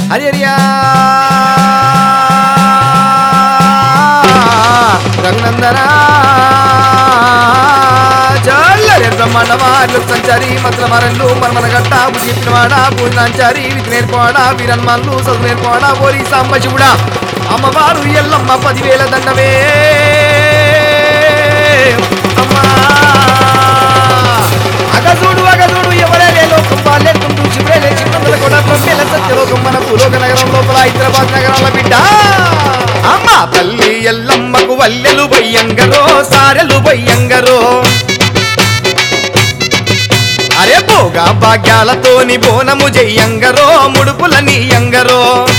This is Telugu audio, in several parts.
హరియరియా రఘునందన చల్లరే బ్రహ్మాండవార్లు సంచారి మంత్ర మరళ్ళు మర్మన గట్ట బుద్ధి చెప్పినవాడా పూజనాంచారి విధి నేర్పవాడా వీరన్మాన్లు చదువు నేర్పవాడా ఓరి సాంబశివుడా అమ్మవారు ఎల్లమ్మ పదివేల దండమే అమ్మా అగజూడు అగజూడు ఎవరే లోకం బాల్యకుంటూ చివరే లేచి మందుల కూడా బ్రహ్మేల సత్యలోకం మన భూలోక నగరం లోపల హైదరాబాద్ నగరాల బిడ్డ అమ్మ తల్లి ఎల్లమ్మకు వల్లెలు బయ్యంగరో సారెలు బయ్యంగరో అరే పోగా భాగ్యాలతోని బోనము జయ్యంగరో ముడుపుల నీయంగరో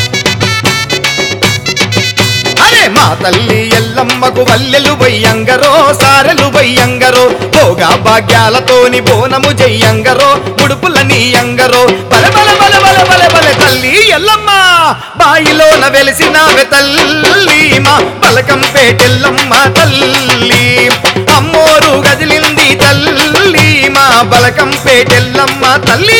అరే మా తల్లి ఎల్లమ్మకు వల్లెలు బొయ్యంగరో సారెలు బొయ్యంగరో భోగా భాగ్యాలతోని బోనము జయ్యంగరో ముడుపుల నీయంగరో బల బల బల బల బల బల తల్లి ఎల్లమ్మ బాయిలోన వెలిసినావె తల్లి మా పలకం పేటెల్లమ్మ తల్లి అమ్మోరు గదిలింది తల్లి మా బలకం పేటెల్లమ్మ తల్లి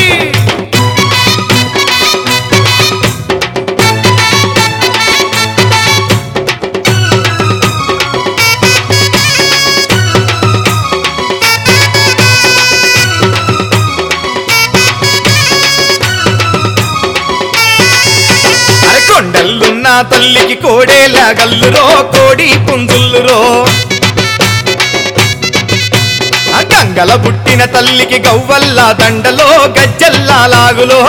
అరే కొండల్లున్న తల్లికి కోడేలా గల్లురో కోడి పుంజుల్లురో ఆ గంగల పుట్టిన తల్లికి గవ్వల్ల దండలో గజ్జల్లా లాగులో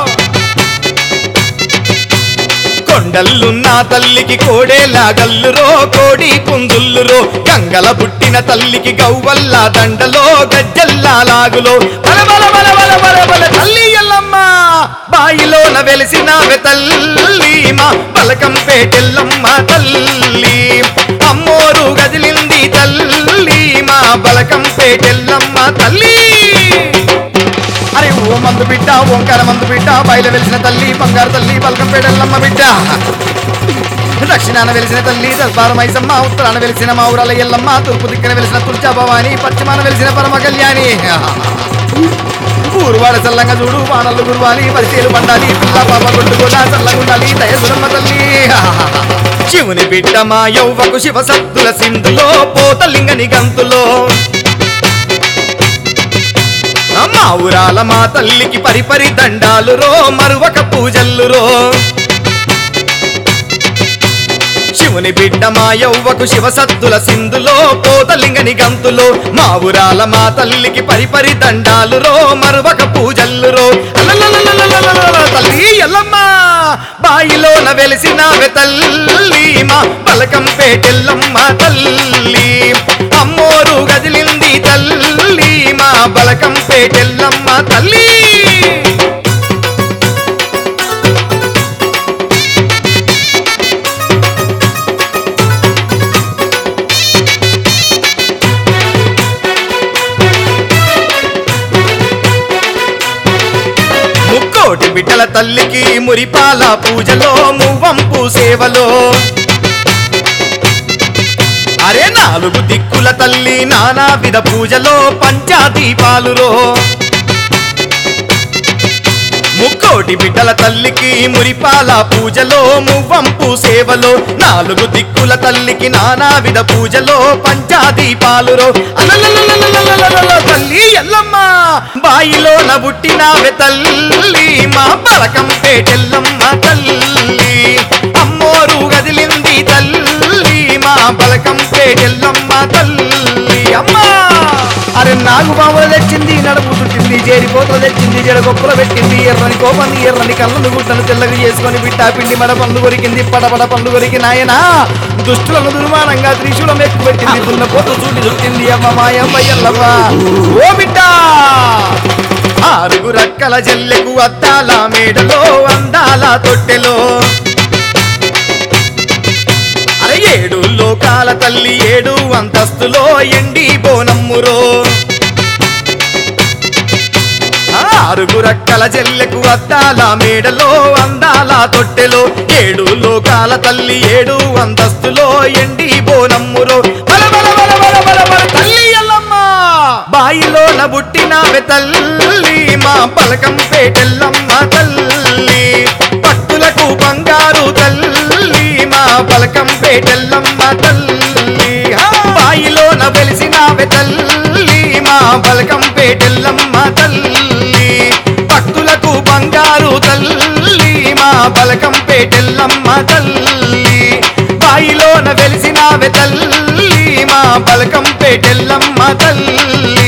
కొండల్లున్న తల్లికి కోడేలా గల్లురో కోడి పుంజుల్లురో గంగల పుట్టిన తల్లికి గవ్వల్ల దండలో గజ్జల్లా లాగులో బల బల బల బల బల బల తల్లి ఎల్లమ్మ బాయిలోన వెలిసినావె తల్లి మా పలకం పేటెల్లమ్మ తల్లి అమ్మోరు గదిలింది తల్లి మా బలకం పేటెల్లమ్మ తల్లి అరే ఓ మందు బిడ్డ ఓంకార మందు బిడ్డ బయలు వెలిసిన తల్లి బంగారు తల్లి బల్కం పేటెల్లమ్మ బిడ్డ దక్షిణాన వెలిసిన తల్లి దర్బారు మైసమ్మ ఉత్తరాన వెలిసిన మా ఊరాల ఎల్లమ్మ తూర్పు దిక్కున వెలిసిన తుల్చా భవాని పశ్చిమాన వెలిసిన పరమ కళ్యాణి ఊరువాడ చల్లంగా చూడు వానలు గురువాలి పరిచయలు పండాలి పిల్ల పాప కొట్టుకోదా చల్లగుండాలి దయసురమ్మ తల్లి శివుని బిడ్డ మా యౌవకు శివ సత్తుల సింధులో పోతలింగని గంతులో మా ఊరాల మా తల్లికి పరిపరి దండాలు రో మరువక పూజల్లు రో శివుని బిడ్డ మా యౌవకు శివ సత్తుల సింధులో పోతలింగని గంతులో మా ఊరాల మా తల్లికి పరిపరి దండాలు రో మరువక పూజల్లు రో అలలలలలలలలల తల్లి ఎల్లమ్మ బాయిలోన వెలిసినావె తల్లి మా పలకం పేటెల్లమ్మ తల్లి అమ్మోరు గదిలింది తల్లి మా బలకం పేటెల్లమ్మ తల్లి ముక్కోటి బిడ్డల తల్లికి మురిపాల పూజలో మువ్వంపు సేవలో అరే నాలుగు దిక్కుల తల్లి నానా విధ పూజలో పంచాదీపాలురో ముక్కోటి బిడ్డల తల్లికి మురిపాల పూజలో మువ్వంపు సేవలో నాలుగు దిక్కుల తల్లికి నానా విధ పూజలో పంచాదీపాలురో అలలలలలలలలల తల్లి ఎల్లమ్మ బాయిలో నబుట్టినావె తల్లి మా పలకం పేటెల్లమ్మ తల్లి అమ్మోరు గదిలింది తల్లి మా బలకం పేటెల్లమ్మ తల్లి అమ్మా అరే నాగు బావులు తెచ్చింది నడుపు చుట్టింది చేరిపోతలు తెచ్చింది జడగొప్పలు పెట్టింది ఎర్రని కోపంది ఎర్రని కళ్ళను గుట్టను తెల్లగా చేసుకొని బిట్టా పిండి మడ పండు కొరికింది పడపడ పండు కొరికి నాయనా దుష్టులను దుర్మానంగా త్రిశూలం ఎక్కువ పెట్టింది దున్న పోతు చూటి చుట్టింది అమ్మ మాయమ్మ ఎల్లమ్మ ఓ బిడ్డ ఆరుగు రక్కల జల్లెకు అద్దాల మేడలో అందాల తొట్టెలో అరే ఏడు లోకాల తల్లి ఏడు అంతస్తులో ఎండి బోనమ్మురో ఆరుగు రక్కల జల్లెకు అద్దాల మేడలో అందాల తొట్టెలో ఏడు లోకాల తల్లి ఏడు అంతస్తులో ఎండి బోనమ్మురో బల బల బల బల బల బల తల్లి ఎల్లమ్మ బాయిలోన పుట్టినావె తల్లి మా పలకం పేటెల్లమ్మ తల్లి పేటెల్లమ్మ తల్లి హా! బాయిలోన వెలిసినావె తల్లి మా బలకం పేటెల్లమ్మ తల్లి భక్తులకు బంగారు తల్లి మా బలకం పేటెల్లమ్మ తల్లి బాయిలోన వెలిసినావె తల్లి మా బలకం పేటెల్లమ్మ తల్లి